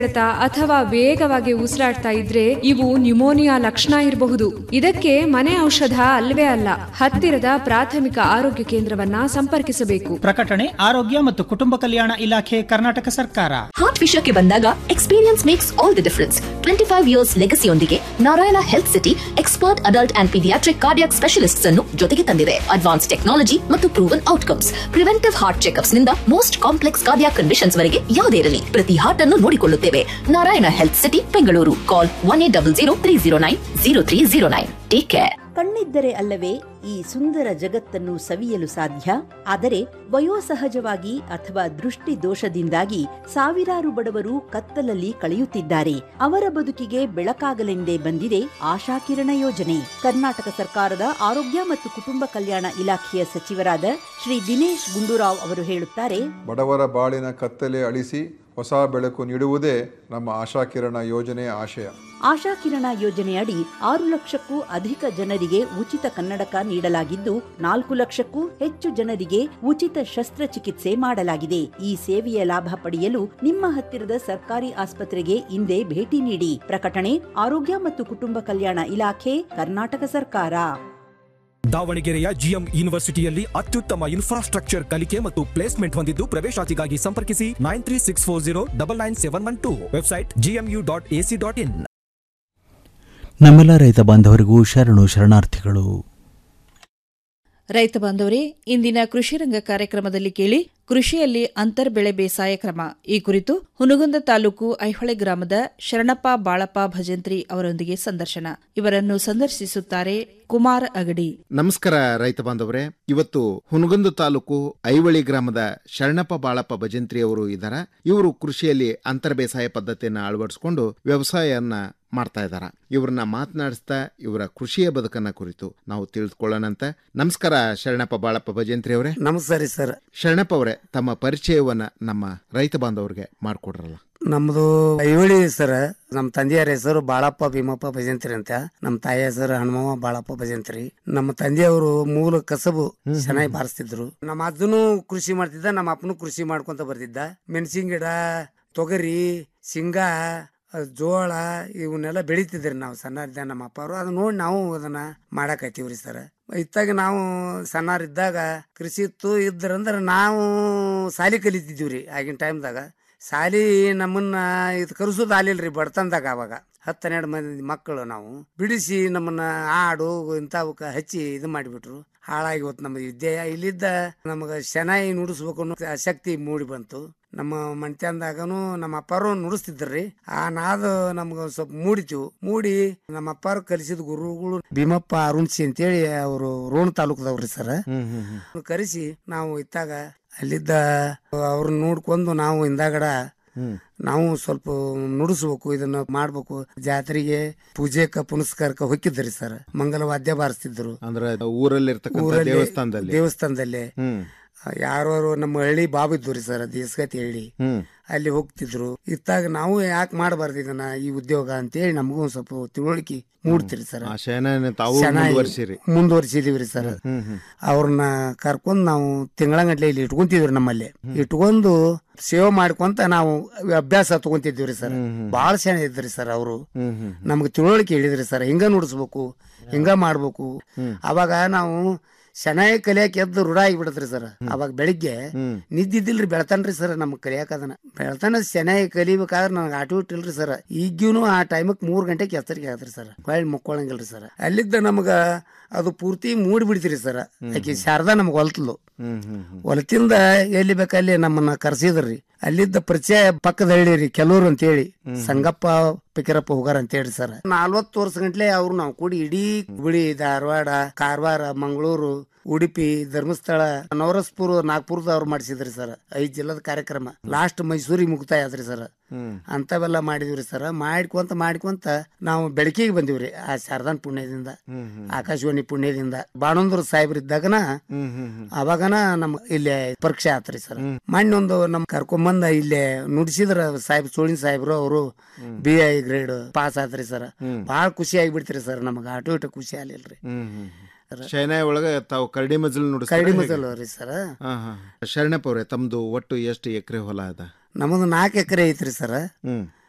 ಎಳೆತ ಅಥವಾ ವೇಗವಾಗಿ ಉಸಿರಾಡ್ತಾ ಇದ್ರೆ ಇವು ನ್ಯುಮೋನಿಯಾ ಲಕ್ಷಣ ಇರಬಹುದು ಇದಕ್ಕೆ ಮನೆ ಔಷಧ ಅಲ್ವೇ ಅಲ್ಲ ಹತ್ತಿರದ ಪ್ರಾಥಮಿಕ ಆರೋಗ್ಯ ಕೇಂದ್ರವನ್ನ ಸಂಪರ್ಕಿಸಬೇಕು ಪ್ರಕಟಣೆ ಆರೋಗ್ಯ ಮತ್ತು ಕುಟುಂಬ ಕಲ್ಯಾಣ ಇಲಾಖೆ ಕರ್ನಾಟಕ ಸರ್ಕಾರ ಹಾರ್ಟ್ ವಿಷಯಕ್ಕೆ ಬಂದಾಗ experience makes all the difference twenty five years ಲೆಗಸಿಯೊಂದಿಗೆ Narayana health city expert adult and pediatric cardiac specialists ಅನ್ನು ಜೊತೆಗೆ ತಂದಿದೆ ಅಡ್ವಾನ್ಸ್ ಟೆಕ್ನಾಲಜಿ ಮತ್ತು proven outcomes preventive heart checkups ನಿಂದ ಮೋಸ್ಟ್ ಕಾಂಪ್ಲೆಕ್ಸ್ ಕಾರ್ಡಿಯಾಕ್ ಕಂಡೀಷನ್ಸ್ ವರೆಗೆ ಯಾವುದೇ ಇರಲಿ ಪ್ರತಿ ಹಾರ್ಟ್ ಅನ್ನು ನೋಡಿಕೊಳ್ಳುತ್ತೇವೆ Narayana health city Bengaluru call one eight double zero three zero nine zero three zero nine take care ಕಣ್ಣಿದ್ದರೆ ಅಲ್ಲವೇ ಈ ಸುಂದರ ಜಗತ್ತನ್ನು ಸವಿಯಲು ಸಾಧ್ಯ ಆದರೆ ವಯೋಸಹಜವಾಗಿ ಅಥವಾ ದೃಷ್ಟಿ ದೋಷದಿಂದಾಗಿ ಸಾವಿರಾರು ಬಡವರು ಕತ್ತಲಲ್ಲಿ ಕಳೆಯುತ್ತಿದ್ದಾರೆ ಅವರ ಬದುಕಿಗೆ ಬೆಳಕಾಗಲೆಂದೇ ಬಂದಿದೆ ಆಶಾಕಿರಣ ಯೋಜನೆ ಕರ್ನಾಟಕ ಸರ್ಕಾರದ ಆರೋಗ್ಯ ಮತ್ತು ಕುಟುಂಬ ಕಲ್ಯಾಣ ಇಲಾಖೆಯ ಸಚಿವರಾದ ಶ್ರೀ ದಿನೇಶ್ ಗುಂಡೂರಾವ್ ಅವರು ಹೇಳುತ್ತಾರೆ ಬಡವರ ಬಾಳಿನ ಕತ್ತಲೆ ಅಳಿಸಿ ಹೊಸ ಬೆಳಕು ನೀಡುವುದೇ ನಮ್ಮ ಆಶಾಕಿರಣ ಯೋಜನೆಯ ಆಶಯ ಆಶಾಕಿರಣ ಯೋಜನೆಯಡಿ ಆರು ಲಕ್ಷಕ್ಕೂ ಅಧಿಕ ಜನರಿಗೆ ಉಚಿತ ಕನ್ನಡಕ ನೀಡಲಾಗಿದ್ದು ನಾಲ್ಕು ಲಕ್ಷಕ್ಕೂ ಹೆಚ್ಚು ಜನರಿಗೆ ಉಚಿತ ಶಸ್ತ್ರಚಿಕಿತ್ಸೆ ಮಾಡಲಾಗಿದೆ ಈ ಸೇವೆಯ ಲಾಭ ಪಡೆಯಲು ನಿಮ್ಮ ಹತ್ತಿರದ ಸರ್ಕಾರಿ ಆಸ್ಪತ್ರೆಗೆ ಇಂದೇ ಭೇಟಿ ನೀಡಿ ಪ್ರಕಟಣೆ ಆರೋಗ್ಯ ಮತ್ತು ಕುಟುಂಬ ಕಲ್ಯಾಣ ಇಲಾಖೆ ಕರ್ನಾಟಕ ಸರ್ಕಾರ ದಾವಣಗೆರೆಯ ಜಿಎಂ ಯೂನಿವರ್ಸಿಟಿಯಲ್ಲಿ ಅತ್ಯುತ್ತಮ ಇನ್ಫ್ರಾಸ್ಟ್ರಕ್ಚರ್ ಕಲಿಕೆ ಮತ್ತು ಪ್ಲೇಸ್ಮೆಂಟ್ ಹೊಂದಿದ್ದು ಪ್ರವೇಶಾತಿಗಾಗಿ ಸಂಪರ್ಕಿಸಿ nine three six four zero double nine seven one two website GMU dot AC dot in ನಮ್ಮೆಲ್ಲ ರೈತ ಬಾಂಧವರಿಗೂ ಶರಣು ಶರಣಾರ್ಥಿಗಳು ರೈತ ಬಾಂಧವರೇ ಇಂದಿನ ಕೃಷಿ ರಂಗ ಕಾರ್ಯಕ್ರಮದಲ್ಲಿ ಕೇಳಿ ಕೃಷಿಯಲ್ಲಿ ಅಂತರ್ಬೆಳೆ ಬೇಸಾಯ ಕ್ರಮ ಈ ಕುರಿತು ಹುನಗುಂದ ತಾಲೂಕು ಐಹೊಳೆ ಗ್ರಾಮದ ಶರಣಪ್ಪ ಬಾಳಪ್ಪ ಭಜಂತ್ರಿ ಅವರೊಂದಿಗೆ ಸಂದರ್ಶನ ಇವರನ್ನು ಸಂದರ್ಶಿಸುತ್ತಾರೆ ಕುಮಾರ್ ಅಗಡಿ ನಮಸ್ಕಾರ ರೈತ ಬಾಂಧವರೇ ಇವತ್ತು ಹುನಗುಂದ ತಾಲೂಕು ಐವಳಿ ಗ್ರಾಮದ ಶರಣಪ್ಪ ಬಾಳಪ್ಪ ಭಜಂತ್ರಿ ಅವರು ಇದ್ದಾರೆ ಇವರು ಕೃಷಿಯಲ್ಲಿ ಅಂತರ ಬೇಸಾಯ ಪದ್ಧತಿಯನ್ನ ಅಳವಡಿಸಿಕೊಂಡು ವ್ಯವಸಾಯವನ್ನ ಮಾಡ್ತಾ ಇದ್ದಾರ ಇವ್ರನ್ನ ಮಾತನಾಡಿಸ್ತಾ ಇವರ ಕೃಷಿಯ ಬದುಕನ್ನ ಕುರಿತು ನಾವು ತಿಳಿದುಕೊಳ್ಳೋಣಂತ ನಮಸ್ಕಾರ ಶರಣಪ್ಪ ಬಾಳಪ್ಪ ಭಜಂತ್ರಿ ಅವರೇ ನಮಸ್ಕಾರ ಸರ್ ಶರಣಪ್ಪ ಅವರೇ ತಮ್ಮ ಪರಿಚಯವನ್ನ ನಮ್ಮ ರೈತ ಬಾಂಧವರಿಗೆ ಮಾಡ್ಕೊಡ್ರಲ್ಲ ನಮ್ದು ಐವಳಿ ಸರ್ ನಮ್ಮ ತಂದೆಯರ ಹೆಸರು ಬಾಳಪ್ಪ ಭೀಮಪ್ಪ ಭಜಂತ್ರಿ ಅಂತ ನಮ್ಮ ತಾಯಿಯ ಹೆಸರು ಹನುಮವ್ವ ಬಾಳಪ್ಪ ಭಜಂತ್ರಿ ನಮ್ಮ ತಂದೆಯವರು ಮೂಲ ಕಸಬು ಚೆನ್ನಾಗಿ ಬಾರಿಸ್ತಿದ್ರು ನಮ್ಮ ಅಜ್ಜನು ಕೃಷಿ ಮಾಡ್ತಿದ್ದ ನಮ್ಮ ಅಪ್ಪನು ಕೃಷಿ ಮಾಡ್ಕೊಂತ ಬರ್ತಿದ್ದ ಮೆಣಸಿನ ಗಿಡ ತೊಗರಿ ಶೇಂಗಾ ಅಹ್, ಜೋಳ ಇವನ್ನೆಲ್ಲ ಬೆಳಿತಿದ್ರಿ ನಾವು ಸಣ್ಣರಿದ್ದ ನಮ್ಮ ಅಪ್ಪವರು ಅದನ್ನ ನೋಡಿ ನಾವು ಅದನ್ನ ಮಾಡಾಕತ್ತೀವ್ರಿ ಸರ್ ಇತ್ತಾಗ ನಾವು ಸಣ್ಣರಿದ್ದಾಗ ಕೃಷಿ ಇತ್ತು ಇದ್ರಂದ್ರೆ ನಾವು ಸಾಲಿ ಕಲಿತಿದ್ದೀವ್ರಿ ಆಗಿನ ಟೈಮ್ದಾಗ ಸಾಲಿ ನಮ್ಮನ್ನ ಇದು ಕರೆಸೋದು ಆಲಿಲ್ರಿ ಬಡತನದಾಗ ಅವಾಗ ಹತ್ತು ಹನ್ನೆರಡು ಮಂದಿ ಮಕ್ಕಳು ನಾವು ಬಿಡಿಸಿ ನಮ್ಮನ್ನ ಆಡು ಇಂಥವಕ್ಕೆ ಹಚ್ಚಿ ಇದು ಮಾಡಿಬಿಟ್ರು ಹಾಳಾಗಿ ಹೋತ್ ನಮ್ಮ ವಿದ್ಯೆ ಇಲ್ಲಿದ್ದ ನಮಗೆ ಶನಾಯಿ ನುಡಿಸ್ಬೇಕು ಅನ್ನೋ ಆಸಕ್ತಿ ಮೂಡಿ ಬಂತು ನಮ್ಮ ಮಣ್ತ್ಯಾಂದಾಗನು ನಮ್ಮ ಅಪ್ಪಾರು ನುಡಿಸ್ತಿದ್ರಿ ಆ ನಾದ ನಮ್ಗೆ ಸ್ವಲ್ಪ ಮೂಡಿತು ಮೂಡಿ ನಮ್ಮ ಅಪ್ಪಾರು ಕಲಿಸಿದ ಗುರುಗಳು ಭೀಮಪ್ಪ ಅರುಣ್ಸಿ ಅಂತೇಳಿ ಅವರು ರೋಣ ತಾಲೂಕದವ್ರಿ ಸರ್ ಕರೆಸಿ ನಾವು ಇತ್ತಾಗ ಅಲ್ಲಿದ್ದ ಅವ್ರನ್ನ ನೋಡ್ಕೊಂಡು ನಾವು ಹಿಂದಾಗಡ ನಾವು ಸ್ವಲ್ಪ ನುಡಿಸ್ಬೇಕು ಇದನ್ನ ಮಾಡ್ಬೇಕು ಜಾತ್ರೆಗೆ ಪೂಜೆಕ ಪುನಸ್ಕಾರಕ್ಕೆ ಹೊಕ್ಕಿದ್ರಿ ಸರ್ ಮಂಗಲ ವಾದ್ಯ ಬಾರಿಸ್ತಿದ್ರು ಅಂದ್ರೆ ಊರಲ್ಲಿರ್ತಕ್ಕಂಥ ಊರಲ್ಲಿ ದೇವಸ್ಥಾನದಲ್ಲಿ ದೇವಸ್ಥಾನದಲ್ಲಿ ಹ್ಮ್ ಯಾರು ನಮ್ಮ ಹಳ್ಳಿ ಬಾಬು ಇದ್ದು ರೀ ಸರ್ ದೇಸ್ಗತಿ ಹಳ್ಳಿ ಹ್ಮ್ ಅಲ್ಲಿ ಹೋಗ್ತಿದ್ರು ಇತ್ತಾಗ ನಾವು ಯಾಕೆ ಮಾಡಬಾರ್ದು ಇದನ್ನ ಈ ಉದ್ಯೋಗ ಅಂತೇಳಿ ನಮಗೂ ಒಂದ್ ಸ್ವಲ್ಪ ತಿಳುವಳಿಕೆ ಮೂಡ್ತಿರಿ ಸರ್ ಆ ಶಯನ ತಾವು ಚೆನ್ನಾಗಿ ಮುಂದುವರ್ಸಿರಿ ಮುಂದುವರ್ಸಿದೀವ್ರಿ ಸರ್ ಹ್ಮ್ ಹ್ಮ್ ಅವ್ರನ್ನ ಕರ್ಕೊಂಡ್ ನಾವು ತಿಂಗಳಗಟ್ಲೆ ಇಲ್ಲಿ ಇಟ್ಕೊಂತಿದ್ವಿ ನಮ್ಮಲ್ಲಿ ಇಟ್ಕೊಂಡು ಸೇವೆ ಮಾಡ್ಕೊಂತ ನಾವು ಅಭ್ಯಾಸ ತಗೊಂತಿದ್ವಿ ಸರ್ ಬಾಳ ಚೆನ್ನಾಗಿ ಇದ್ರಿ ಸರ್ ಅವರು ಹ್ಮ್ ಹ್ಮ್ ನಮ್ಗೆ ತಿಳುವಳಿಕೆ ಹೇಳಿದ್ರಿ ಸರ್ ಹಿಂಗ ನುಡಿಸ್ಬೇಕು ಹಿಂಗ ಮಾಡ್ಬೇಕು ಅವಾಗ ನಾವು ಶನಾಯಿ ಕಲಿಯಕ್ ಎದ್ದು ರೂಢ ಆಗಿಬಿಡತ್ರಿ ಸರ್ ಅವಾಗ ಬೆಳಿಗ್ಗೆ ನಿದ್ದಿದ್ದಿಲ್ರಿ ಬೆಳತಾನ್ರಿ ಸರ್ ನಮ್ಗೆ ಕಲಿಯಾಕ ಅದನ್ನ ಬೆಳತಾನ ಶನಾಯಿ ಕಲಿಬೇಕಾದ್ರೆ ನನಗೆ ಆಟೋ ಇಟ್ಟಿಲ್ರಿ ಸರ್ ಈಗಿನೂ ಆ ಟೈಮಕ್ ಮೂರ್ ಗಂಟೆಗೆ ಎಚ್ಚರಿಕೆ ಆಗತ್ರಿ ಸರ್ ಹೊಳ್ಳಿ ಮುಕ್ಕೊಳಂಗಿಲ್ರಿ ಸರ್ ಅಲ್ಲಿದ್ದ ನಮಗ ಅದು ಪೂರ್ತಿ ಮೂಡಿ ಬಿಡ್ತೀರಿ ಸರ್ ಆಕಿ ಶಾರದಾ ನಮ್ಗೆ ಹೊಲ್ತಲು ಹ್ಮ್ ಹ್ಮ್ ಹ್ಮ್ ಹೊಲತಿಂದ ಎಲ್ಲಿ ಬೇಕಲ್ಲಿ ನಮ್ಮನ್ನ ಕರ್ಸಿದ್ರಿ ಅಲ್ಲಿದ್ದ ಪರಿಚಯ ಪಕ್ಕದ ಹಳ್ಳಿ ರೀ ಕೆಲವ್ರು ಅಂತೇಳಿ ಸಂಗಪ್ಪ ಪಿಕರಪ್ಪ ಹೋಗಾರ ಅಂತ ಹೇಳಿ ಸರ್ ನಾಲ್ವತ್ತು ವರ್ಷ ಗಂಟ್ಲೆ ಅವ್ರು ನಾವು ಕೂಡಿ ಇಡೀ ಹುಬ್ಳಿ ಧಾರವಾಡ ಕಾರವಾರ ಮಂಗಳೂರು ಉಡುಪಿ ಧರ್ಮಸ್ಥಳ ನವರಸ್ಪುರ ನಾಗ್ಪುರದ ಅವ್ರು ಮಾಡಿಸಿದ್ರಿ ಸರ್ ಐದ್ ಜಿಲ್ಲದ ಕಾರ್ಯಕ್ರಮ ಲಾಸ್ಟ್ ಮೈಸೂರಿಗೆ ಮುಕ್ತಾಯ ಆದ್ರಿ ಸರ್ ಅಂತವೆಲ್ಲ ಮಾಡಿದ್ವಿ ಸರ್ ಮಾಡ್ಕೊಂತ ಮಾಡ್ಕೊಂತ ನಾವು ಬೆಳಕಿಗೆ ಬಂದಿವ್ರಿ ಆ ಶಾರದಾನ್ ಪುಣ್ಯದಿಂದ ಆಕಾಶವಾಣಿ ಪುಣ್ಯದಿಂದ ಬಾಣಂದ್ರ ಸಾಹೇಬ್ರ ಇದ್ದಾಗನ ಅವಾಗನ ನಮ್ ಇಲ್ಲಿ ಪರೀಕ್ಷೆ ಆತ್ರಿ ಸರ್ ಮಣ್ಣೊಂದು ನಮ್ ಕರ್ಕೊಂಬಂದ ಇಲ್ಲೇ ನುಡಿಸಿದ್ರ ಸಾಹೇಬ್ ಸೋಳಿನ ಸಾಹೇಬ್ರು ಅವರು ಬಿ ಐ ಗ್ರೇಡ್ ಪಾಸ್ ಆತ್ರಿ ಸರ್ ಬಹಳ ಖುಷಿ ಆಗಿಬಿಡ್ತೀರಿ ಸರ್ ನಮಗ ಆಟೋ ಇಟ ಖುಷಿ ಆಗ್ಲಿಲ್ರಿ ಹ್ಮ್ ಹ್ಮ್ ಶಯನಾಯ ಒಳಗ ತಾವು ಕರಡಿ ಮಜಲ್ ನುಡಿಸ್ತಾರ ಕರಡಿ ಹೇಗೆ? ಮಜಲ್ ರೀ ಸರ್ ಹಾ ಹಾ ಶರಣಪ್ಪ ಅವ್ರೆ ತಮ್ದು ಒಟ್ಟು ಎಷ್ಟು ಎಕರೆ ಹೊಲ ಅದ ನಮ್ಮದು ನಾಲ್ಕು ಎಕರೆ ಐತ್ರಿ ಸರ್ ಹ್ಮ್